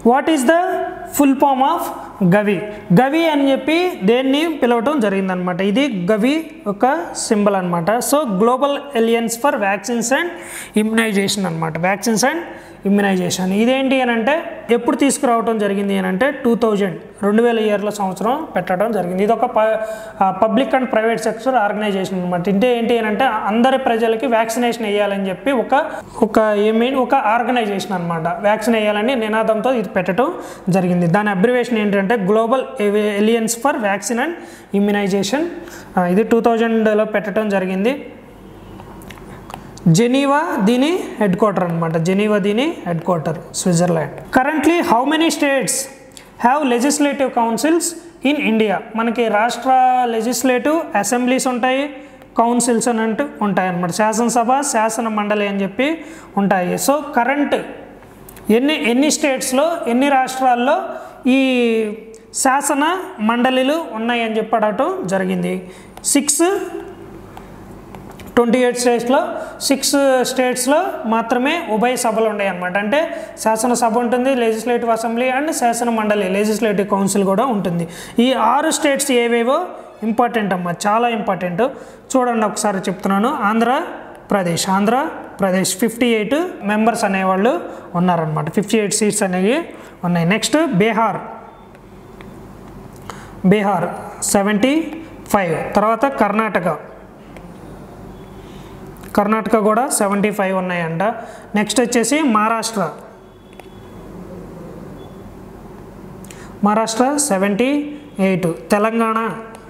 what is the full form of GAVI GAVI అని చెప్పి దేన్ని పిలవటం జరిగిందనమాట ఇది గవి ఒక సింబల్ అనమాట so global alliance for vaccines and immunisation అనమాట వ్యాక్సిన్స్ అండ్ ఇమ్యునైజేషన్ ఇదేంటి అని అంటే ఎప్పుడు తీసుకురావటం జరిగింది అని అంటే టూ థౌజండ్ రెండు వేల ఇయర్ల సంవత్సరం పెట్టడం జరిగింది ఇది ఒక public and private sector organisation అనమాట అంటే ఏంటి అని అంటే అందరి ప్రజలకి వ్యాక్సినేషన్ వేయాలని చెప్పి ఒక ఒక ఏమీ ఒక ఆర్గనైజేషన్ అనమాట వ్యాక్సిన్ వేయాలని నినాదంతో ఇది పెట్టడం జరిగింది దాని అబ్రివేషన్ ఏంటంటే global alliance for vaccine and immunisation ఇది టూ థౌజండ్లో పెట్టడం జరిగింది జెనీవా దీని హెడ్ క్వార్టర్ అనమాట జెనీవా దీని headquarter Switzerland currently how many states have legislative councils in India మనకి రాష్ట్ర లెజిస్లేటివ్ అసెంబ్లీస్ ఉంటాయి కౌన్సిల్స్ అని అంటూ ఉంటాయి అన్నమాట శాసనసభ శాసన మండలి అని చెప్పి ఉంటాయి సో కరెంట్ ఎన్ని ఎన్ని స్టేట్స్లో ఎన్ని రాష్ట్రాల్లో ఈ శాసన మండలిలు ఉన్నాయని చెప్పి అడగటం జరిగింది సిక్స్ ట్వంటీ ఎయిట్ స్టేట్స్లో సిక్స్ స్టేట్స్లో మాత్రమే ఉభయ సభలు ఉన్నాయి అనమాట అంటే శాసనసభ ఉంటుంది లెజిస్లేటివ్ అసెంబ్లీ అండ్ శాసన మండలి లెజిస్లేటివ్ కౌన్సిల్ కూడా ఉంటుంది ఈ ఆరు స్టేట్స్ ఏవేవో ఇంపార్టెంట్ అమ్మా చాలా ఇంపార్టెంట్ చూడండి ఒకసారి చెప్తున్నాను Andhra Pradesh Andhra Pradesh fifty eight members అనేవాళ్ళు ఉన్నారనమాట ఫిఫ్టీ ఎయిట్ సీట్స్ అనేవి ఉన్నాయి next Bihar Bihar seventy five తర్వాత కర్ణాటక కర్ణాటక కూడా సెవెంటీ ఫైవ్ ఉన్నాయంట నెక్స్ట్ వచ్చేసి Maharashtra Maharashtra seventy eight Telangana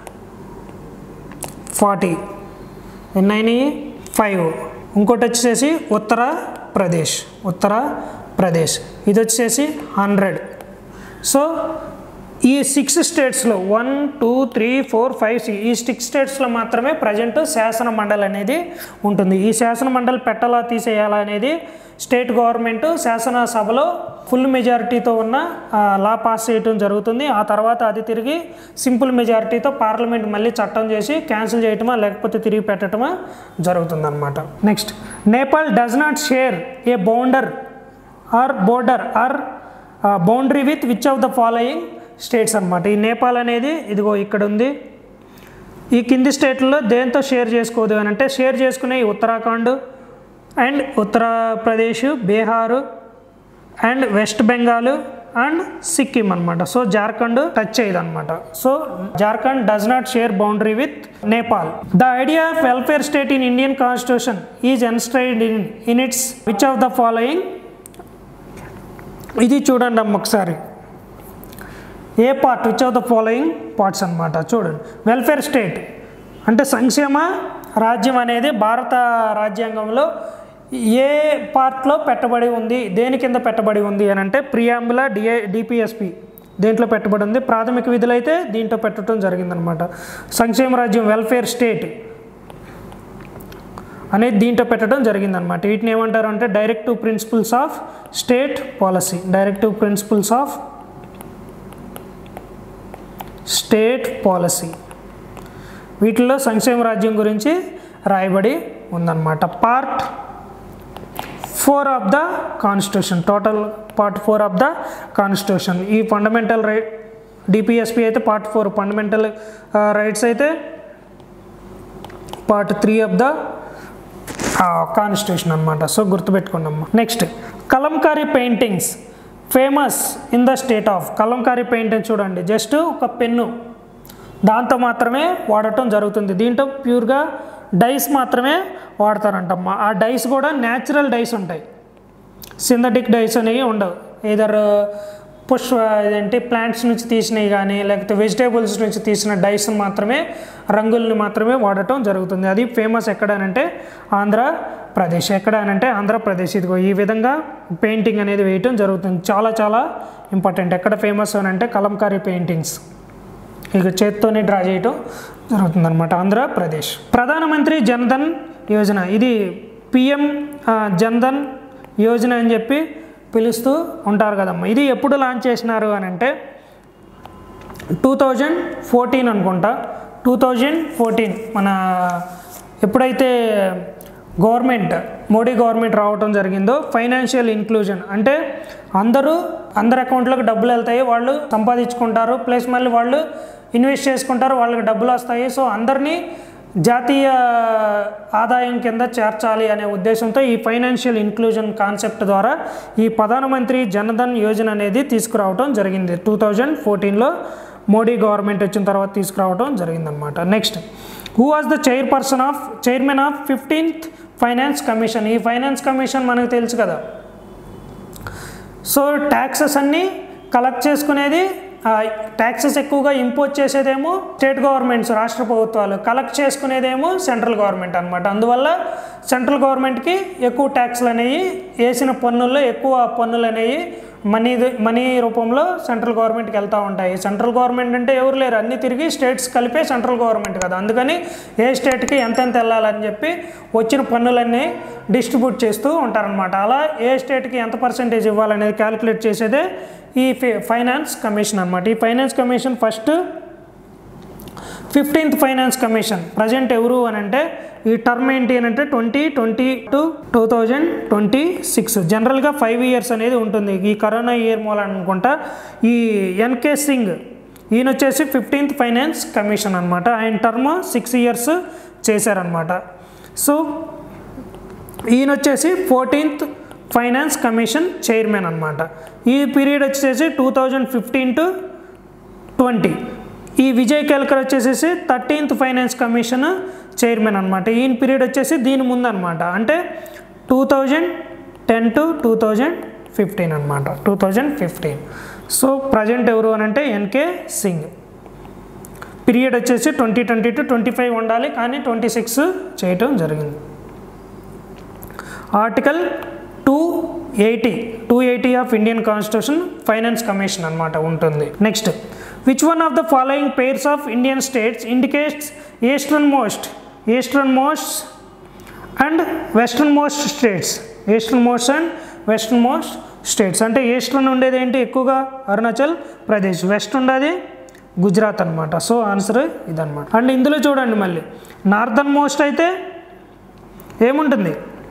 forty ఎన్నైనాయి ఫైవ్ ఇంకోటి వచ్చేసి ఉత్తరప్రదేశ్ ఉత్తరప్రదేశ్ ఇది వచ్చేసి హండ్రెడ్ సో ఈ సిక్స్ స్టేట్స్లో one two three four five six ఈ సిక్స్ స్టేట్స్లో మాత్రమే ప్రజెంట్ శాసన మండలి అనేది ఉంటుంది ఈ శాసన మండలి పెట్టాలా తీసేయాలా అనేది స్టేట్ గవర్నమెంట్ శాసనసభలో ఫుల్ మెజారిటీతో ఉన్న ఆ, లా పాస్ చేయటం జరుగుతుంది ఆ తర్వాత అది తిరిగి సింపుల్ మెజారిటీతో పార్లమెంట్ మళ్ళీ చట్టం చేసి క్యాన్సిల్ చేయటమా లేకపోతే తిరిగి పెట్టడమా జరుగుతుందన్నమాట next Nepal does not share a bounder or border or boundary with which of the following states అనమాట ఈ నేపాల్ అనేది ఇదిగో ఇక్కడ ఉంది ఈ కింది స్టేట్లలో దేంతో షేర్ చేసుకోదు అని అంటే షేర్ చేసుకునే ఈ Uttarakhand and Uttar Pradesh Bihar and West Bengal and Sikkim అనమాట సో జార్ఖండ్ టచ్ చేయదు అనమాట so Jharkhand does not share boundary with Nepal the idea of welfare state in Indian constitution is enshrined in in its which of the following ఇది చూడండి అమ్మ ఒకసారి a part which of the following parts అనమాట చూడండి welfare state అంటే సంక్షేమ రాజ్యం అనేది భారత రాజ్యాంగంలో ఏ పార్ట్లో పెట్టబడి ఉంది దేని కింద పెట్టబడి ఉంది అని అంటే ప్రియాంబుల డిఏ డిపిఎస్పి దేంట్లో పెట్టబడి ఉంది ప్రాథమిక విధులు అయితే దీంట్లో పెట్టడం జరిగిందనమాట సంక్షేమ రాజ్యం వెల్ఫేర్ స్టేట్ అనేది దీంట్లో పెట్టడం జరిగిందనమాట వీటిని ఏమంటారు అంటే directive principles of state policy directive principles of state policy వీటిల్లో సంక్షేమ రాజ్యం గురించి రాయబడి ఉందన్నమాట part four of the constitution total part four of the constitution ఈ ఫండమెంటల్ రైట్ డిపిఎస్పి అయితే పార్ట్ ఫోర్ ఫండమెంటల్ రైట్స్ అయితే part three of the constitution అనమాట సో గుర్తుపెట్టుకున్నాము next Kalamkari paintings famous in the state of Kalamkari painting చూడండి just ఒక pen దాంతో మాత్రమే వాడటం జరుగుతుంది దీంట్లో ప్యూర్గా డైస్ మాత్రమే వాడతారంటమ్మా ఆ డైస్ కూడా న్యాచురల్ డైస్ ఉంటాయి సింథటిక్ డైస్ అనేవి ఉండవు ఏదర్ పుష్ ఇదేంటి ప్లాంట్స్ నుంచి తీసినవి కానీ లేకపోతే వెజిటేబుల్స్ నుంచి తీసిన డైస్ మాత్రమే రంగుల్ని మాత్రమే వాడటం జరుగుతుంది అది ఫేమస్ ఎక్కడనంటే ఆంధ్రప్రదేశ్ ఎక్కడ అనంటే ఆంధ్రప్రదేశ్ ఇదిగో ఈ విధంగా పెయింటింగ్ అనేది వేయటం జరుగుతుంది చాలా చాలా ఇంపార్టెంట్ ఎక్కడ ఫేమస్ అని అంటే కలంకారీ పెయింటింగ్స్ ఇక చేత్తోనే డ్రా చేయటం జరుగుతుందన్నమాట ఆంధ్రప్రదేశ్ ప్రధానమంత్రి జన్ధన్ యోజన ఇది పిఎం జన్ధన్ యోజన అని చెప్పి పిలుస్తూ ఉంటారు కదమ్మా ఇది ఎప్పుడు లాంచ్ చేసినారు అని అంటే టూ థౌజండ్ ఫోర్టీన్ అనుకుంటా టూ థౌజండ్ ఫోర్టీన్ మన ఎప్పుడైతే గవర్నమెంట్ మోడీ గవర్నమెంట్ రావటం జరిగిందో ఫైనాన్షియల్ ఇన్క్లూజన్ అంటే అందరూ అందరి అకౌంట్లోకి డబ్బులు వెళ్తాయి వాళ్ళు సంపాదించుకుంటారు ప్లస్ మళ్ళీ వాళ్ళు ఇన్వెస్ట్ చేసుకుంటారు వాళ్ళకి డబ్బులు వస్తాయి సో అందరినీ జాతీయ ఆదాయం కింద చేర్చాలి అనే ఉద్దేశంతో ఈ ఫైనాన్షియల్ ఇన్క్లూజన్ కాన్సెప్ట్ ద్వారా ఈ ప్రధానమంత్రి జనధన్ యోజన అనేది తీసుకురావడం జరిగింది టూ థౌజండ్ ఫోర్టీన్లో మోడీ గవర్నమెంట్ వచ్చిన తర్వాత తీసుకురావడం జరిగిందనమాట next who was the chairperson of chairman of fifteenth finance commission ఈ ఫైనాన్స్ కమిషన్ మనకు తెలుసు కదా సో ట్యాక్సెస్ అన్నీ కలెక్ట్ చేసుకునేది ట్యాక్సెస్ ఎక్కువగా ఇంపోజ్ చేసేదేమో స్టేట్ గవర్నమెంట్స్ రాష్ట్ర ప్రభుత్వాలు కలెక్ట్ చేసుకునేదేమో సెంట్రల్ గవర్నమెంట్ అనమాట అందువల్ల సెంట్రల్ గవర్నమెంట్కి ఎక్కువ ట్యాక్స్లు అనేవి వేసిన పన్నుల్లో ఎక్కువ పన్నులు అనేవి మనీ మనీ రూపంలో సెంట్రల్ గవర్నమెంట్కి వెళ్తూ ఉంటాయి సెంట్రల్ గవర్నమెంట్ అంటే ఎవరు లేరు అన్నీ తిరిగి స్టేట్స్ కలిపే సెంట్రల్ గవర్నమెంట్ కదా అందుకని ఏ స్టేట్కి ఎంతెంత వెళ్ళాలని చెప్పి వచ్చిన పన్నులన్నీ డిస్ట్రిబ్యూట్ చేస్తూ ఉంటారనమాట అలా ఏ స్టేట్కి ఎంత పర్సెంటేజ్ ఇవ్వాలనేది క్యాలిక్యులేట్ చేసేదే ఈ ఫైనాన్స్ కమిషన్ అనమాట ఈ finance commission first fifteenth finance commission present ఎవరు అని అంటే ఈ టర్మ్ ఏంటి అని అంటే twenty twenty to two thousand twenty six జనరల్గా ఫైవ్ ఇయర్స్ అనేది ఉంటుంది ఈ కరోనా ఇయర్ మూల అనుకుంటా ఈ ఎన్కే సింగ్ ఈయన వచ్చేసి ఫిఫ్టీన్త్ ఫైనాన్స్ కమిషన్ అనమాట ఆయన టర్మ్ సిక్స్ ఇయర్స్ చేశారనమాట సో ఈయన వచ్చేసి ఫోర్టీన్త్ ఫైనాన్స్ కమిషన్ చైర్మన్ అనమాట ఈ పీరియడ్ వచ్చేసి two thousand fifteen to twenty ఈ విజయ్ కేల్కర్ వచ్చేసేసి థర్టీన్త్ ఫైనాన్స్ కమిషన్ చైర్మన్ అనమాట ఈయన పీరియడ్ వచ్చేసి దీని ముందు అనమాట అంటే two thousand ten to two thousand fifteen అనమాట two thousand fifteen so present ఎవరు అని అంటే ఎన్కే సింగ్ పీరియడ్ వచ్చేసి twenty twenty to twenty five ఉండాలి కానీ ట్వంటీ సిక్స్ చేయటం జరిగింది article two eighty two eighty of Indian constitution finance commission అనమాట ఉంటుంది next which one of the following pairs of Indian states indicates easternmost easternmost and westernmost states easternmost and westernmost states అంటే eastern ఉండేది ఏంటి ఎక్కువగా Arunachal Pradesh west ఉండేది గుజరాత్ అనమాట so answer ఇదనమాట and ఇందులో చూడండి మళ్ళీ నార్థన్ మోస్ట్ అయితే ఏముంటుంది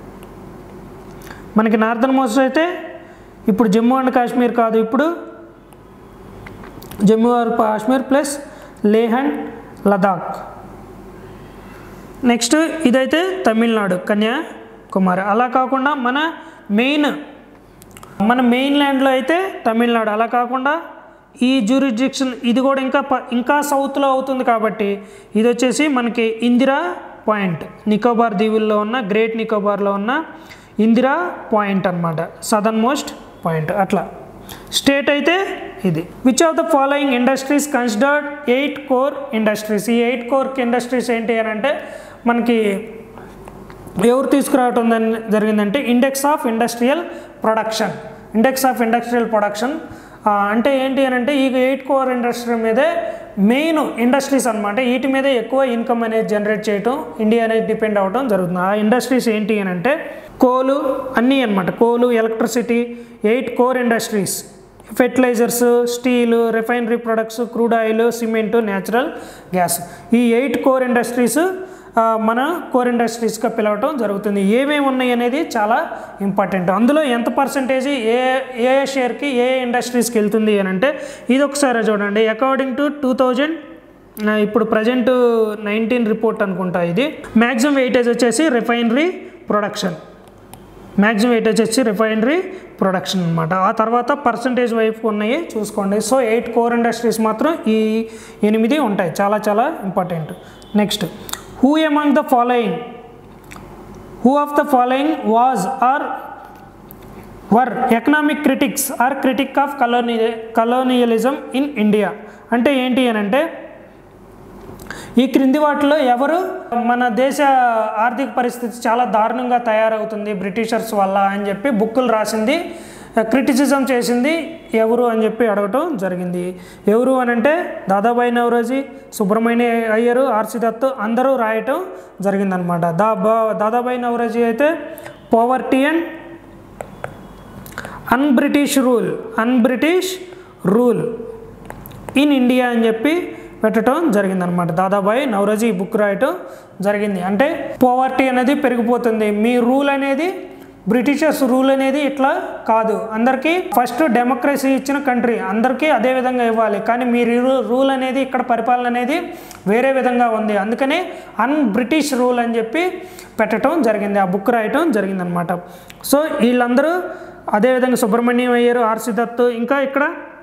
మనకి నార్థన్ మోస్ట్ అయితే ఇప్పుడు జమ్మూ అండ్ కాశ్మీర్ కాదు ఇప్పుడు Jammu and Kashmir plus Leh and Ladakh next ఇదైతే తమిళనాడు కన్యాకుమారి అలా కాకుండా మన మెయిన్ మన మెయిన్ ల్యాండ్లో అయితే తమిళనాడు అలా కాకుండా ఈ జ్యూరిడిక్షన్ ఇది కూడా ఇంకా ప ఇంకా సౌత్లో అవుతుంది కాబట్టి ఇది వచ్చేసి మనకి ఇందిరా పాయింట్ నికోబార్ దీవుల్లో ఉన్న గ్రేట్ నికోబార్లో ఉన్న ఇందిరా పాయింట్ అనమాట సదర్న్ మోస్ట్ పాయింట్ అట్లా స్టేట్ అయితే ఇది which of the following industries considered eight core industries ఈ ఎయిట్ కోర్ ఇండస్ట్రీస్ ఏంటి అని అంటే మనకి ఎవరు తీసుకురావటం దాన్ని జరిగిందంటే index of industrial production index of industrial production అంటే ఏంటి అని అంటే ఈ ఎయిట్ కోర్ ఇండస్ట్రీ మీదే మెయిన్ ఇండస్ట్రీస్ అనమాట వీటి మీదే ఎక్కువ ఇన్కమ్ అనేది జనరేట్ చేయటం ఇండియా అనేది డిపెండ్ అవ్వడం జరుగుతుంది ఆ ఇండస్ట్రీస్ ఏంటి అని అంటే కోలు అన్నీ అనమాట coal electricity eight core industries fertilisers steel refinery products crude oil cement natural gas ఈ ఎయిట్ కోర్ ఇండస్ట్రీస్ మన కోర్ ఇండస్ట్రీస్గా పిలవటం జరుగుతుంది ఏమేమి ఉన్నాయి అనేది చాలా ఇంపార్టెంట్ అందులో ఎంత పర్సంటేజ్ ఏ ఏ షేర్కి ఏ ఇండస్ట్రీస్కి వెళ్తుంది అని అంటే ఇది ఒకసారి చూడండి అకార్డింగ్ టు టూ థౌజండ్ ఇప్పుడు ప్రజెంట్ నైన్టీన్ రిపోర్ట్ అనుకుంటా ఇది మ్యాక్సిమం వెయిటేజ్ వచ్చేసి రిఫైనరీ ప్రొడక్షన్ మ్యాక్సిమం వెయిటేజ్ వచ్చి రిఫైనరీ ప్రొడక్షన్ అనమాట ఆ తర్వాత పర్సంటేజ్ వైపు ఉన్నాయి చూసుకోండి సో ఎయిట్ కోర్ ఇండస్ట్రీస్ మాత్రం ఈ ఎనిమిది ఉంటాయి చాలా చాలా important next who among the following who of the following was or were economic critics or critic of colony colonialism in India అంటే ఏంటి అని అంటే ఈ క్రింది వాటిలో ఎవరు మన దేశ ఆర్థిక పరిస్థితి చాలా దారుణంగా తయారవుతుంది బ్రిటిషర్స్ వల్ల అని చెప్పి బుక్కులు రాసింది క్రిటిసిజం చేసింది ఎవరు అని చెప్పి అడగటం జరిగింది ఎవరు అని అంటే దాదాబాయి నవరోజీ సుబ్రహ్మణ్య అయ్యరు ఆర్సి దత్ అందరూ రాయటం జరిగిందనమాట దా దాదాబాయి నవరోజీ అయితే poverty and un British rule un British rule in India అని చెప్పి పెట్టడం జరిగిందనమాట దాదాబాయి నవరోజీ ఈ బుక్ రాయటం జరిగింది అంటే పోవర్టీ అనేది పెరిగిపోతుంది మీ రూల్ అనేది బ్రిటిషర్స్ రూల్ అనేది ఇట్లా కాదు అందరికీ ఫస్ట్ డెమోక్రసీ ఇచ్చిన కంట్రీ అందరికీ అదే విధంగా ఇవ్వాలి కానీ మీ రూల్ అనేది ఇక్కడ పరిపాలన అనేది వేరే విధంగా ఉంది అందుకనే అన్ బ్రిటిష్ రూల్ అని చెప్పి పెట్టడం జరిగింది ఆ బుక్ రాయటం జరిగిందనమాట సో వీళ్ళందరూ అదేవిధంగా సుబ్రహ్మణ్యం అయ్యారు ఆర్సి దత్ ఇంకా ఇక్కడ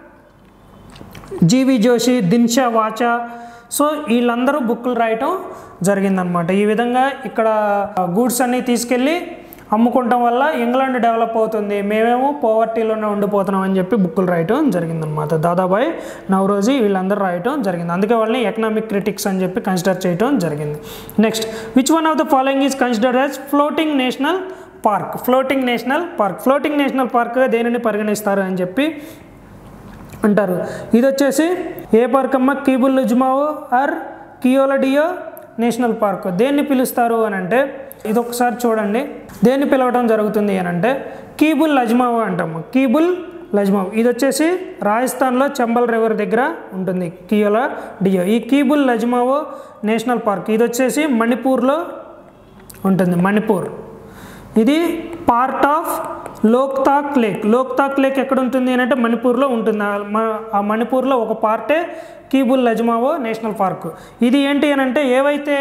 జీవి జోషి దిన్షా వాచా సో వీళ్ళందరూ బుక్కులు రాయటం జరిగిందనమాట ఈ విధంగా ఇక్కడ గూడ్స్ అన్నీ తీసుకెళ్ళి అమ్ముకోవటం వల్ల ఇంగ్లాండ్ డెవలప్ అవుతుంది మేమేమో పోవర్టీలోనే ఉండిపోతున్నాం అని చెప్పి బుక్కులు రాయటం జరిగిందనమాట దాదాబాయ్ నవరోజీ వీళ్ళందరూ రాయటం జరిగింది అందుకే వాళ్ళని ఎకనామిక్ క్రిటిక్స్ అని చెప్పి కన్సిడర్ చేయటం జరిగింది next which one of the following is considered as floating national park floating national park floating national park దేనిని పరిగణిస్తారు అని చెప్పి అంటారు ఇది వచ్చేసి ఏ పార్క్ అమ్మ కీబుల్ లుజ్మావో ఆర్ కియోలడియో నేషనల్ పార్క్ దేన్ని పిలుస్తారు అని అంటే ఇది ఒకసారి చూడండి దేన్ని పిలవడం జరుగుతుంది అని అంటే కీబుల్ లజ్మావో అంటాము కీబుల్ లజ్మావ్ ఇది వచ్చేసి రాజస్థాన్లో చంబల్ రివర్ దగ్గర ఉంటుంది కియోలా డియో ఈ కీబుల్ లజ్మావో నేషనల్ పార్క్ ఇది వచ్చేసి మణిపూర్లో ఉంటుంది మణిపూర్ ఇది part of Loktak lake Loktak lake ఎక్కడ ఉంటుంది అని అంటే మణిపూర్లో ఉంటుంది ఆ మ- ఆ మణిపూర్లో ఒక పార్టే కీబుల్ లజ్మావో నేషనల్ పార్క్ ఇది ఏంటి అని అంటే ఏవైతే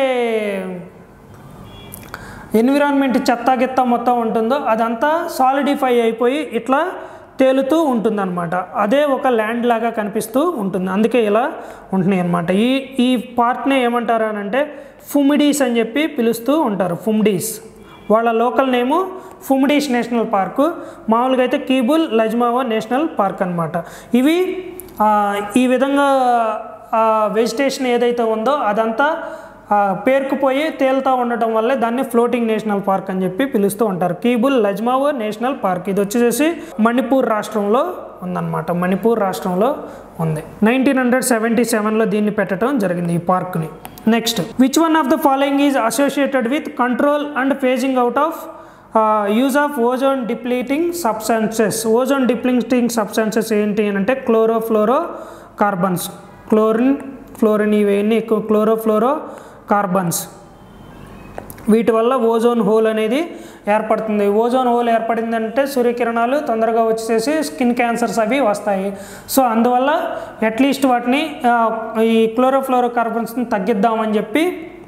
ఎన్విరాన్మెంట్ చెత్త గిత్త మొత్తం ఉంటుందో అదంతా సాలిడిఫై అయిపోయి ఇట్లా తేలుతూ ఉంటుందన్నమాట అదే ఒక ల్యాండ్ లాగా కనిపిస్తూ ఉంటుంది అందుకే ఇలా ఉంటున్నాయి అనమాట ఈ ఈ పార్ట్ని ఏమంటారు అని అంటే ఫుమిడీస్ అని చెప్పి పిలుస్తూ ఉంటారు ఫుమ్డీస్ వాళ్ళ local name phumdis national park మామూలుగా అయితే కీబుల్ లజ్మావో నేషనల్ పార్క్ అనమాట ఇవి ఆ, ఈ విధంగా వెజిటేషన్ ఏదైతే ఉందో అదంతా ఆ, పేరుకుపోయి తేలుతూ ఉండటం వల్లే దాన్ని ఫ్లోటింగ్ నేషనల్ పార్క్ అని చెప్పి పిలుస్తూ ఉంటారు కీబుల్ లజ్మావో నేషనల్ పార్క్ ఇది వచ్చేసి మణిపూర్ రాష్ట్రంలో ఉందన్నమాట మణిపూర్ రాష్ట్రంలో ఉంది నైన్టీన్ హండ్రెడ్ సెవెంటీ సెవెన్లో దీన్ని పెట్టడం జరిగింది ఈ పార్క్ని next which one of the following is associated with control and phasing out of use of ozone depleting substances ozone depleting substances ఏంటి అని అంటే క్లోరోఫ్లోరో కార్బన్స్ క్లోరిన్ ఫ్లోరిన్ ఇవన్నీ ఎక్కువ క్లోరోఫ్లోరో కార్బన్స్ వీటి వల్ల ఓజోన్ హోల్ అనేది ఏర్పడుతుంది ఓజోన్ హోల్ ఏర్పడిందంటే సూర్యకిరణాలు తొందరగా వచ్చేసి స్కిన్ క్యాన్సర్స్ అవి వస్తాయి సో అందువల్ల అట్లీస్ట్ వాటిని ఆ, ఈ క్లోరోఫ్లోరో కార్బన్స్ని తగ్గిద్దామని చెప్పి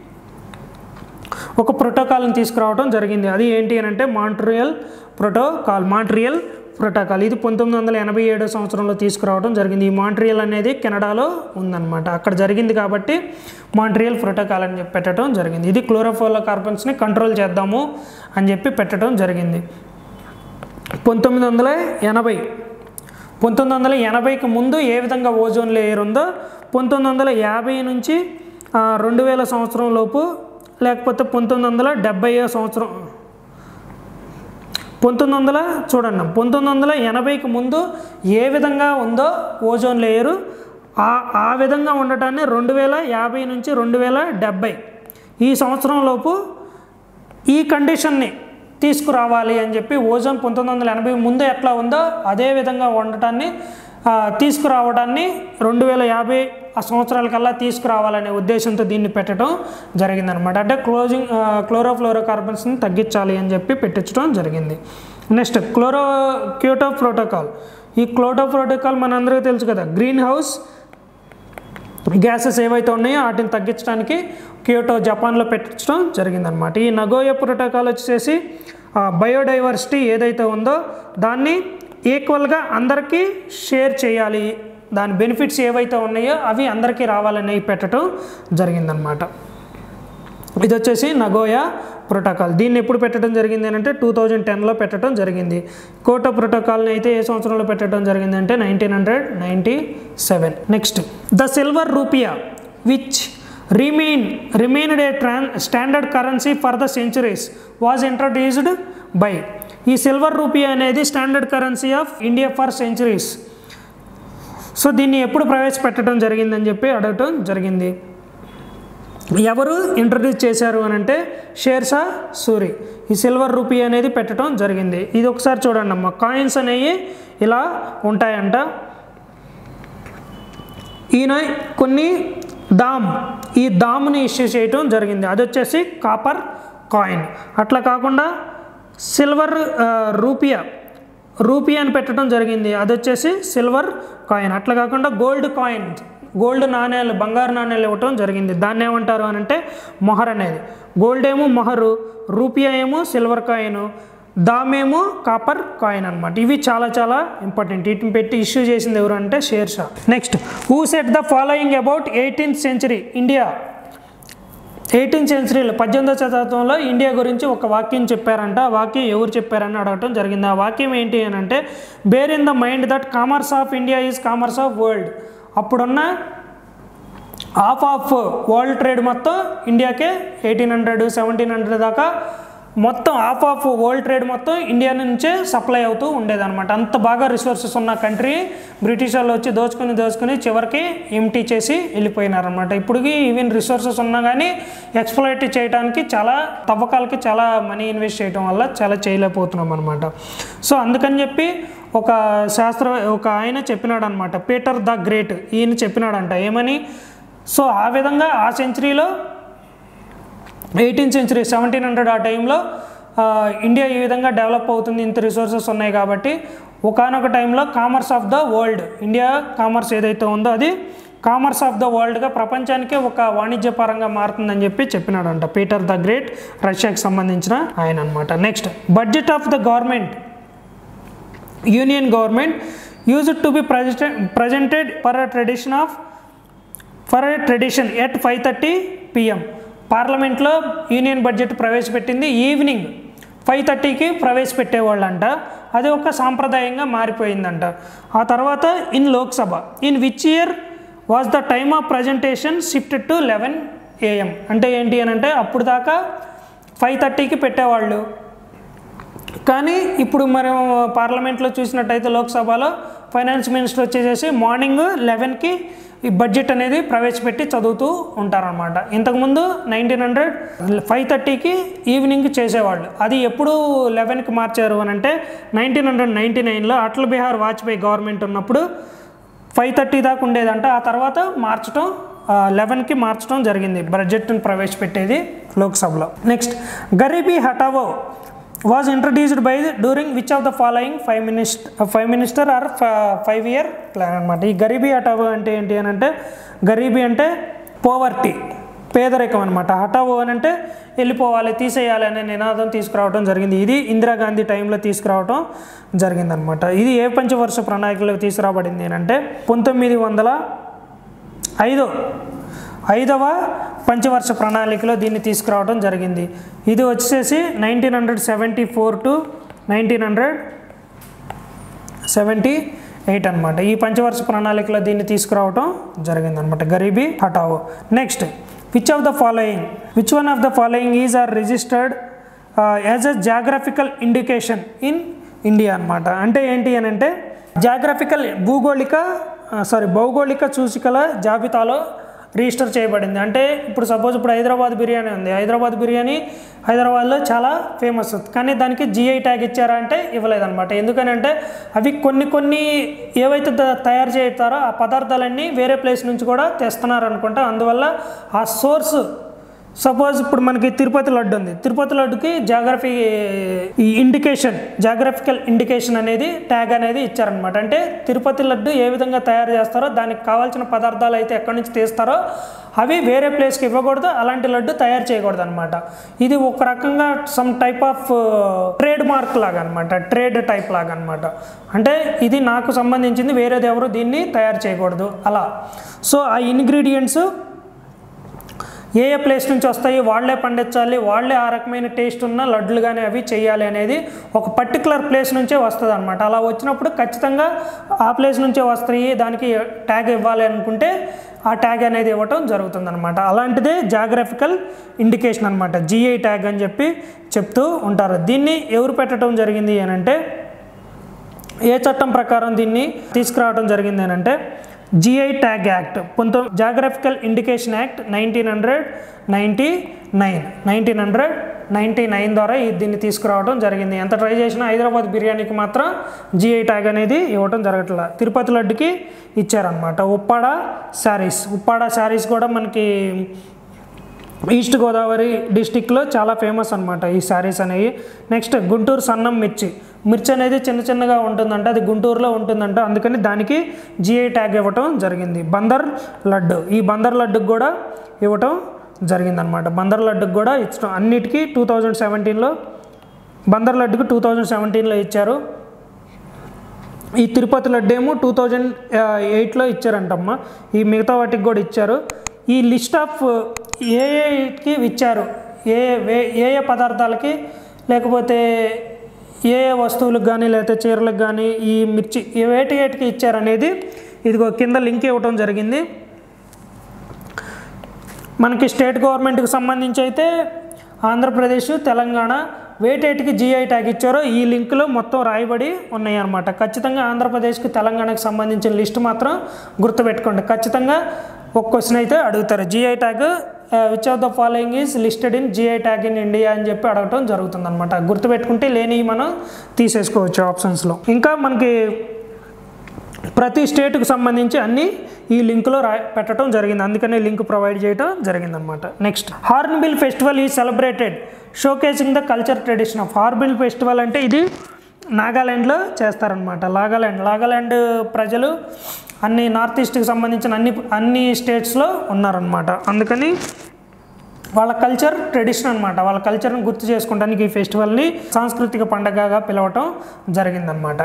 ఒక ప్రోటోకాల్ని తీసుకురావడం జరిగింది అది ఏంటి అని అంటే మాంట్రియల్ ప్రోటోకాల్ మాంట్రియల్ ప్రోటోకాల్ ఇది పంతొమ్మిది వందల ఎనభై ఏడో సంవత్సరంలో తీసుకురావడం జరిగింది ఈ మాంట్రియల్ అనేది కెనడాలో ఉందన్నమాట అక్కడ జరిగింది కాబట్టి మాంట్రియల్ ప్రోటోకాల్ అని చెప్పి పెట్టడం జరిగింది ఇది క్లోరోఫోలో కార్బన్స్ని కంట్రోల్ చేద్దాము అని చెప్పి పెట్టడం జరిగింది పంతొమ్మిది వందల ఎనభై పంతొమ్మిది వందల ఎనభైకి ముందు ఏ విధంగా ఓజోన్ లేయర్ ఉందో పంతొమ్మిది వందల యాభై నుంచి ఆ, రెండు వేల సంవత్సరం లోపు లేకపోతే పంతొమ్మిది వందల డెబ్బై సంవత్సరం పంతొమ్మిది వందల చూడండి పంతొమ్మిది వందల ఎనభైకి ముందు ఏ విధంగా ఉందో ఓజోన్ లేయరు ఆ ఆ విధంగా ఉండటాన్ని రెండు వేల యాభై నుంచి రెండు వేల డెబ్బై ఈ సంవత్సరం లోపు ఈ కండిషన్ని తీసుకురావాలి అని చెప్పి ఓజోన్ పంతొమ్మిది వందల ఎనభై ముందు ఎట్లా ఉందో అదే విధంగా ఉండటాన్ని ఆ, తీసుకురావడాన్ని రెండు వేల యాభై ఆ సంవత్సరాల కల్లా తీసుకురావాలనే ఉద్దేశంతో దీన్ని పెట్టడం జరిగిందనమాట అంటే క్లోజింగ్ క్లోరోఫ్లోరో కార్బన్స్ని తగ్గించాలి అని చెప్పి పెట్టించడం జరిగింది నెక్స్ట్ క్లోరో క్యూటో ప్రోటోకాల్ ఈ క్లోటో ప్రోటోకాల్ మనందరికీ తెలుసు కదా గ్రీన్ హౌస్ గ్యాసెస్ ఏవైతే ఉన్నాయో వాటిని తగ్గించడానికి క్యోటో జపాన్లో పెట్టించడం జరిగిందనమాట ఈ నగోయ ప్రోటోకాల్ వచ్చేసి బయోడైవర్సిటీ ఏదైతే ఉందో దాన్ని ఈక్వల్గా అందరికీ షేర్ చేయాలి దాని బెనిఫిట్స్ ఏవైతే ఉన్నాయో అవి అందరికీ రావాలని పెట్టడం జరిగిందనమాట ఇది వచ్చేసి నగోయా ప్రోటోకాల్ దీన్ని ఎప్పుడు పెట్టడం జరిగింది అని అంటే టూ థౌజండ్ టెన్లో పెట్టడం జరిగింది కోటో ప్రోటోకాల్ని అయితే ఏ సంవత్సరంలో పెట్టడం జరిగింది అంటే nineteen hundred ninety seven next the silver rupiya which remain remained a ట్రాన్ standard currency for the centuries was introduced by ఈ సిల్వర్ రూపియా అనేది standard currency of India for centuries so దీన్ని ఎప్పుడు ప్రవేశపెట్టడం జరిగిందని చెప్పి అడగటం జరిగింది ఎవరు ఇంట్రడ్యూస్ చేశారు అని అంటే షేర్షా సూరి ఈ సిల్వర్ రూపీ అనేది పెట్టడం జరిగింది ఇది ఒకసారి చూడండి అమ్మ కాయిన్స్ అనేవి ఇలా ఉంటాయంట ఈయన కొన్ని దామ్ ఈ దామ్ని ఇష్యూ చేయటం జరిగింది అది వచ్చేసి కాపర్ కాయిన్ అట్లా కాకుండా సిల్వర్ ఆ, రూపియా రూపియా అని పెట్టడం జరిగింది అది వచ్చేసి సిల్వర్ కాయిన్ అట్లా కాకుండా గోల్డ్ కాయిన్ గోల్డ్ నాణ్యాలు బంగారు నాణ్యాలు ఇవ్వటం జరిగింది దాన్ని ఏమంటారు అని అంటే మొహర్ అనేది గోల్డ్ ఏమో మొహరు రూపియా ఏమో సిల్వర్ కాయిన్ దామేమో కాపర్ కాయిన్ అనమాట ఇవి చాలా చాలా ఇంపార్టెంట్ వీటిని పెట్టి ఇష్యూ చేసింది ఎవరు అంటే Sher Shah next who said the following about eighteenth century India eighteenth సెంచరీలో పద్దెనిమిదవ శతాబ్దంలో ఇండియా గురించి ఒక వాక్యం చెప్పారంట ఆ వాక్యం ఎవరు చెప్పారని అడగటం జరిగింది ఆ వాక్యం ఏంటి అని అంటే bear in the mind that commerce of India is commerce of world అప్పుడున్న హాఫ్ ఆఫ్ వరల్డ్ ట్రేడ్ మొత్తం ఇండియాకే ఎయిటీన్ హండ్రెడ్ సెవెంటీన్ హండ్రెడ్ దాకా మొత్తం హాఫ్ ఆఫ్ వరల్డ్ ట్రేడ్ మొత్తం ఇండియా నుంచే సప్లై అవుతూ ఉండేదన్నమాట అంత బాగా రిసోర్సెస్ ఉన్న కంట్రీ బ్రిటిష్ వాళ్ళు వచ్చి దోచుకుని దోచుకుని చివరికి ఎంటీ చేసి వెళ్ళిపోయినారనమాట ఇప్పటికి ఈవెన్ రిసోర్సెస్ ఉన్నా కానీ ఎక్స్ప్లోయిట్ చేయడానికి చాలా తవ్వకాలకి చాలా మనీ ఇన్వెస్ట్ చేయడం వల్ల చాలా చేయలేకపోతున్నాం అనమాట సో అందుకని చెప్పి ఒక శాస్త్ర ఒక ఆయన చెప్పినాడు అనమాట పీటర్ ద గ్రేట్ ఈయన చెప్పినాడంట ఏమని సో ఆ విధంగా ఆ సెంచరీలో ఎయిటీన్త్ సెంచరీ సెవెంటీన్ హండ్రెడ్ ఆ టైంలో ఆ, ఇండియా ఈ విధంగా డెవలప్ అవుతుంది ఇంత రిసోర్సెస్ ఉన్నాయి కాబట్టి ఒకనొక టైంలో commerce of the world India commerce ఏదైతే ఉందో అది కామర్స్ ఆఫ్ ద వరల్డ్గా ప్రపంచానికే ఒక వాణిజ్యపరంగా మారుతుందని చెప్పి చెప్పినాడంట పీటర్ ద గ్రేట్ రష్యాకి సంబంధించిన ఆయన అనమాట next budget of the government union government used to be presented per tradition of for a tradition at five thirty PM పార్లమెంట్లో యూనియన్ బడ్జెట్ ప్రవేశపెట్టింది ఈవినింగ్ ఫైవ్ థర్టీకి ప్రవేశపెట్టేవాళ్ళంట అది ఒక సాంప్రదాయంగా మారిపోయిందంట ఆ తర్వాత in Lok Sabha in which year was the time of presentation shifted to eleven AM అంటే ఏంటి అని అంటే అప్పుడు దాకా ఫైవ్ థర్టీకి పెట్టేవాళ్ళు కానీ ఇప్పుడు మనం పార్లమెంట్లో చూసినట్టయితే లోక్సభలో ఫైనాన్స్ మినిస్టర్ వచ్చేసేసి మార్నింగ్ లెవెన్కి ఈ బడ్జెట్ అనేది ప్రవేశపెట్టి చదువుతూ ఉంటారనమాట ఇంతకుముందు నైన్టీన్ హండ్రెడ్ ఫైవ్ థర్టీకి ఈవినింగ్ చేసేవాళ్ళు అది ఎప్పుడు లెవెన్కి మార్చారు అని అంటే నైన్టీన్ హండ్రెడ్ నైంటీ నైన్లో అటల్ బిహార్ వాజ్పేయి గవర్నమెంట్ ఉన్నప్పుడు ఫైవ్ థర్టీ దాకా ఉండేదంట ఆ తర్వాత మార్చడం లెవెన్కి మార్చడం జరిగింది బడ్జెట్ని ప్రవేశపెట్టేది లోక్సభలో next Garibi Hatao was introduced by during which of the following five minister five minister or five year plan అనమాట ఈ గరీబీ హటావో అంటే ఏంటి అని అంటే గరీబీ అంటే పోవర్టీ పేదరికం అనమాట హటావో అని అంటే వెళ్ళిపోవాలి తీసేయాలి అనే నినాదం తీసుకురావడం జరిగింది ఇది ఇందిరాగాంధీ టైంలో తీసుకురావడం జరిగిందనమాట ఇది ఏ పంచవర్ష ప్రణాళికలో తీసుకురాబడింది అని అంటే పంతొమ్మిది వందల ఐదో ఐదవ పంచవర్ష ప్రణాళికలో దీన్ని తీసుకురావడం జరిగింది ఇది వచ్చేసి nineteen hundred seventy four to nineteen hundred seventy eight అనమాట ఈ పంచవర్ష ప్రణాళికలో దీన్ని తీసుకురావడం జరిగిందనమాట గరీబీ హటావో next which of the following which one of the following is are registered as a geographical indication in India అనమాట అంటే ఏంటి అని అంటే జాగ్రఫికల్ భూగోళిక సారీ భౌగోళిక సూచికల జాబితాలో రిజిస్టర్ చేయబడింది అంటే ఇప్పుడు సపోజ్ ఇప్పుడు హైదరాబాద్ బిర్యానీ ఉంది హైదరాబాద్ బిర్యానీ హైదరాబాద్లో చాలా ఫేమస్ కానీ దానికి జిఐ ట్యాగ్ ఇచ్చారా అంటే ఇవ్వలేదన్నమాట ఎందుకనంటే అవి కొన్ని కొన్ని ఏవైతే ద- తయారు చేస్తారో ఆ పదార్థాలన్నీ వేరే ప్లేస్ నుంచి కూడా తెస్తున్నారు అనుకుంటా అందువల్ల ఆ సోర్స్ సపోజ్ ఇప్పుడు మనకి తిరుపతి లడ్డు ఉంది తిరుపతి లడ్డుకి జాగ్రఫీ ఈ ఇండికేషన్ జాగ్రఫికల్ ఇండికేషన్ అనేది ట్యాగ్ అనేది ఇచ్చారనమాట అంటే తిరుపతి లడ్డు ఏ విధంగా తయారు చేస్తారో దానికి కావాల్సిన పదార్థాలు అయితే ఎక్కడి నుంచి తీస్తారో అవి వేరే ప్లేస్కి ఇవ్వకూడదు అలాంటి లడ్డు తయారు చేయకూడదు అనమాట ఇది ఒక రకంగా some type of trade mark లాగా అనమాట ట్రేడ్ టైప్ లాగా అనమాట అంటే ఇది నాకు సంబంధించింది వేరేది ఎవరు దీన్ని తయారు చేయకూడదు అలా సో ఆ ఇంగ్రీడియంట్స్ ఏ ఏ ప్లేస్ నుంచి వస్తాయి వాళ్ళే పండించాలి వాళ్ళే ఆ రకమైన టేస్ట్ ఉన్న లడ్లు కానీ అవి చేయాలి అనేది ఒక పర్టికులర్ ప్లేస్ నుంచే వస్తుంది అనమాట అలా వచ్చినప్పుడు ఖచ్చితంగా ఆ ప్లేస్ నుంచే వస్తాయి దానికి ట్యాగ్ ఇవ్వాలి అనుకుంటే ఆ ట్యాగ్ అనేది ఇవ్వటం జరుగుతుంది అనమాట అలాంటిదే జాగ్రఫికల్ ఇండికేషన్ అనమాట జిఐ ట్యాగ్ అని చెప్పి చెప్తూ ఉంటారు దీన్ని ఎవరు పెట్టడం జరిగింది అని అంటే ఏ చట్టం ప్రకారం దీన్ని తీసుకురావడం జరిగింది అని అంటే జిఐ ట్యాగ్ యాక్ట్ పంతొమ్మిది geographical indication act nineteen hundred ninety nine nineteen hundred ninety nine ద్వారా ఈ- దీన్ని తీసుకురావడం జరిగింది ఎంత ట్రై చేసినా హైదరాబాద్ బిర్యానీకి మాత్రం జిఐ ట్యాగ్ అనేది ఇవ్వడం జరగట్లేదు తిరుపతి లడ్డుకి ఇచ్చారనమాట ఉప్పాడ శారీస్ ఉప్పాడ శారీస్ కూడా మనకి ఈస్ట్ గోదావరి డిస్టిక్లో చాలా ఫేమస్ అనమాట ఈ శారీస్ అనేవి నెక్స్ట్ గుంటూరు సన్నం మిర్చి మిర్చి అనేది చిన్న చిన్నగా ఉంటుందంట అది గుంటూరులో ఉంటుందంట అందుకని దానికి జిఐ ట్యాగ్ ఇవ్వటం జరిగింది బందర్ లడ్డు ఈ బందర్ లడ్డుకు కూడా ఇవ్వటం జరిగిందనమాట బందర్ లడ్డుకు కూడా ఇచ్చడం అన్నిటికీ టూ థౌజండ్ సెవెంటీన్లో బందర్ లడ్డుకు టూ థౌజండ్ సెవెంటీన్లో ఇచ్చారు ఈ తిరుపతి లడ్డు ఏమో టూ థౌజండ్ ఎయిట్లో ఇచ్చారంటమ్మ ఈ మిగతా వాటికి కూడా ఇచ్చారు ఈ లిస్ట్ ఆఫ్ ఏ ఏకి ఇచ్చారు ఏ వే- ఏ ఏ పదార్థాలకి లేకపోతే ఏ ఏ వస్తువులకు కానీ లేకపోతే చీరలకు కానీ ఈ మిర్చి ఈ వేటి వేటికి ఇచ్చారనేది ఇదిగో కింద లింక్ ఇవ్వటం జరిగింది మనకి స్టేట్ గవర్నమెంట్కి సంబంధించి అయితే ఆంధ్రప్రదేశ్ తెలంగాణ వేటేటికి జిఐ ట్యాగ్ ఇచ్చారో ఈ లింకులో మొత్తం రాయబడి ఉన్నాయి అన్నమాట ఖచ్చితంగా ఆంధ్రప్రదేశ్కి తెలంగాణకు సంబంధించిన లిస్ట్ మాత్రం గుర్తుపెట్టుకోండి ఖచ్చితంగా ఒక క్వశ్చన్ అయితే అడుగుతారు GI tag which of the following is listed in GI tag in India అని చెప్పి అడగటం జరుగుతుంది అనమాట గుర్తుపెట్టుకుంటే లేని మనం తీసేసుకోవచ్చు ఆప్షన్స్లో ఇంకా మనకి ప్రతి స్టేట్కి సంబంధించి అన్ని ఈ లింక్లో రా పెట్టడం జరిగింది అందుకనే లింక్ ప్రొవైడ్ చేయడం జరిగిందనమాట నెక్స్ట్ హార్న్బిల్ ఫెస్టివల్ ఈ celebrated showcasing the culture tradition of hornbill festival అంటే ఇది నాగాల్యాండ్లో చేస్తారనమాట నాగాల్యాండ్ నాగాల్యాండ్ ప్రజలు అన్ని నార్త్ ఈస్ట్కి సంబంధించిన అన్ని అన్ని స్టేట్స్లో ఉన్నారనమాట అందుకని వాళ్ళ కల్చర్ ట్రెడిషన్ అనమాట వాళ్ళ కల్చర్ని గుర్తు చేసుకోవడానికి ఈ ఫెస్టివల్ని సాంస్కృతిక పండగగా పిలవటం జరిగిందనమాట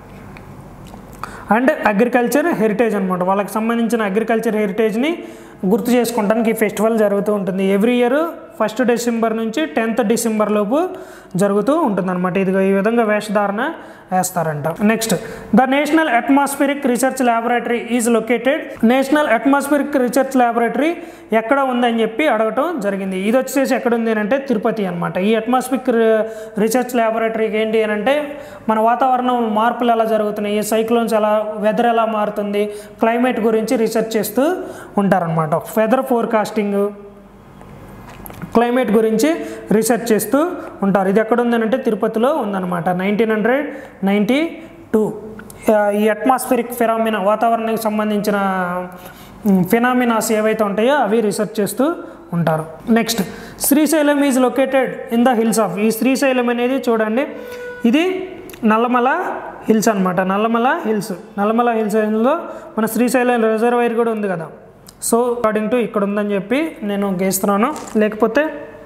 అండ్ అగ్రికల్చర్ హెరిటేజ్ అనమాట వాళ్ళకి సంబంధించిన అగ్రికల్చర్ హెరిటేజ్ని గుర్తు చేసుకోవడానికి ఈ ఫెస్టివల్ జరుగుతూ ఉంటుంది ఎవ్రీ ఇయర్ ఫస్ట్ డిసెంబర్ నుంచి టెన్త్ డిసెంబర్ లోపు జరుగుతూ ఉంటుందన్నమాట ఇదిగో ఈ విధంగా వేషధారణ వేస్తారంట next the national atmospheric research laboratory is located national atmospheric research laboratory ఎక్కడ ఉందని చెప్పి అడగటం జరిగింది ఇది వచ్చేసి ఎక్కడ ఉంది అని అంటే తిరుపతి అనమాట ఈ అట్మాస్ఫిక్ రీసెర్చ్ ల్యాబొరేటరీకి ఏంటి అని అంటే మన వాతావరణం మార్పులు ఎలా జరుగుతున్నాయి సైక్లోన్స్ ఎలా వెదర్ ఎలా మారుతుంది క్లైమేట్ గురించి రీసెర్చ్ చేస్తూ ఉంటారనమాట వెదర్ ఫోర్కాస్టింగ్ క్లైమేట్ గురించి రీసెర్చ్ చేస్తూ ఉంటారు ఇది ఎక్కడ ఉందనంటే తిరుపతిలో ఉందన్నమాట నైన్టీన్ హండ్రెడ్ నైంటీ టూ ఈ అట్మాస్ఫిరిక్ ఫిరామినా వాతావరణానికి సంబంధించిన ఫినామినాస్ ఏవైతే ఉంటాయో అవి రీసెర్చ్ చేస్తూ ఉంటారు next Srisailam is located in the hills of ఈ శ్రీశైలం అనేది చూడండి ఇది నల్లమల హిల్స్ అనమాట నల్లమల హిల్స్ నల్లమల హిల్స్లో మన శ్రీశైలం రిజర్వైర్ కూడా ఉంది కదా సో అకార్డింగ్ టు ఇక్కడ ఉందని చెప్పి నేను గీస్తున్నాను లేకపోతే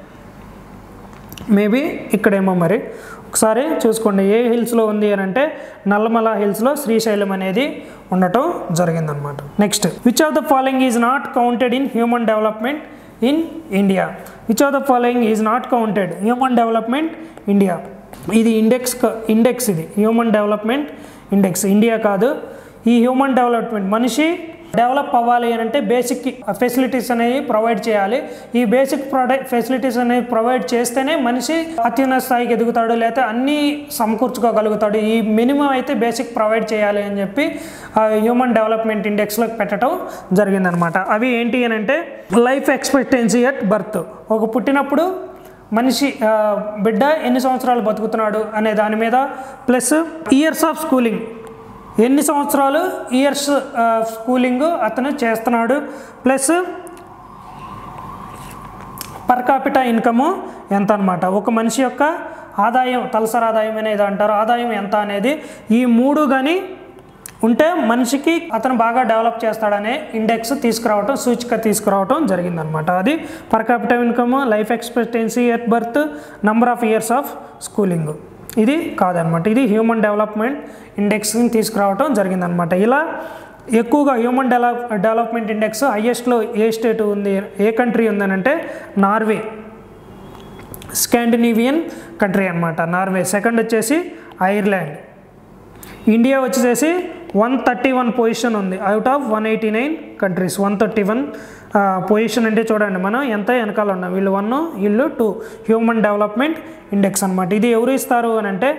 మేబీ ఇక్కడేమో మరి ఒకసారి చూసుకోండి ఏ హిల్స్లో ఉంది అని అంటే నల్లమల హిల్స్లో శ్రీశైలం అనేది ఉండటం జరిగిందనమాట next which of the following is not counted in human development in India which of the following is not counted human development India ఇది ఇండెక్స్ ఇండెక్స్ ఇది హ్యూమన్ డెవలప్మెంట్ ఇండెక్స్ ఇండియా కాదు ఈ హ్యూమన్ డెవలప్మెంట్ మనిషి develop అవ్వాలి అని అంటే basic facilities అనేవి provide చేయాలి ఈ బేసిక్ ప్రొడక్ట్ ఫెసిలిటీస్ అనేవి ప్రొవైడ్ చేస్తేనే మనిషి అత్యున్నత స్థాయికి ఎదుగుతాడు లేకపోతే అన్నీ సమకూర్చుకోగలుగుతాడు ఈ మినిమం అయితే బేసిక్ ప్రొవైడ్ చేయాలి అని చెప్పి హ్యూమన్ డెవలప్మెంట్ ఇండెక్స్లోకి పెట్టడం జరిగిందనమాట అవి ఏంటి అని అంటే లైఫ్ ఎక్స్పెక్టెన్సీ అట్ బర్త్ ఒక పుట్టినప్పుడు మనిషి ఆ, బిడ్డ ఎన్ని సంవత్సరాలు బతుకుతున్నాడు అనే దాని మీద ప్లస్ ఇయర్స్ ఆఫ్ స్కూలింగ్ ఎన్ని సంవత్సరాలు ఇయర్స్ స్కూలింగ్ అతను చేస్తున్నాడు ప్లస్ పర్ కాపిటా ఇన్కము ఎంత అనమాట ఒక మనిషి యొక్క ఆదాయం తలసరి ఆదాయం అనేది అంటారు ఆదాయం ఎంత అనేది ఈ మూడు కానీ ఉంటే మనిషికి అతను బాగా డెవలప్ చేస్తాడనే ఇండెక్స్ తీసుకురావటం సూచిక తీసుకురావటం జరిగిందనమాట అది per capita income life expectancy at birth number of years of schooling ఇది కాదనమాట ఇది హ్యూమన్ డెవలప్మెంట్ ఇండెక్స్ని తీసుకురావటం జరిగిందనమాట ఇలా ఎక్కువగా హ్యూమన్ డెవలప్ డెవలప్మెంట్ ఇండెక్స్ హయ్యెస్ట్లో ఏ స్టేట్ ఉంది ఏ కంట్రీ ఉందనంటే నార్వే స్కాండినేవియన్ కంట్రీ అనమాట నార్వే సెకండ్ వచ్చేసి ఐర్లాండ్ ఇండియా వచ్చేసి వన్ థర్టీ వన్ పొజిషన్ ఉంది out of one eighty nine countries one thirty one position అంటే చూడండి మనం ఎంత వెనకాల ఉన్నాం వీళ్ళు వన్ వీళ్ళు టూ హ్యూమన్ డెవలప్మెంట్ ఇండెక్స్ అనమాట ఇది ఎవరు ఇస్తారు అని అంటే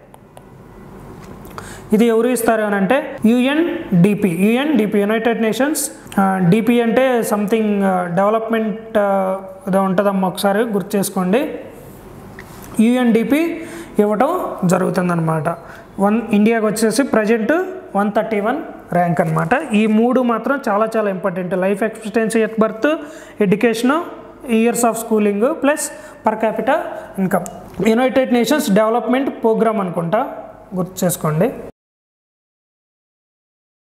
ఇది ఎవరు ఇస్తారు అని అంటే UNDP UNDP United Nations DP అంటే సంథింగ్ డెవలప్మెంట్ ఏదో ఉంటుందమ్మా ఒకసారి గుర్తు చేసుకోండి యుఎన్డిపి ఇవ్వటం జరుగుతుందన్నమాట వన్ ఇండియాకి వచ్చేసి present one thirty one rank అనమాట ఈ మూడు మాత్రం చాలా చాలా important life expectancy at birth education years of schooling plus per capita income United Nations Development Programme అనుకుంటా గుర్తు చేసుకోండి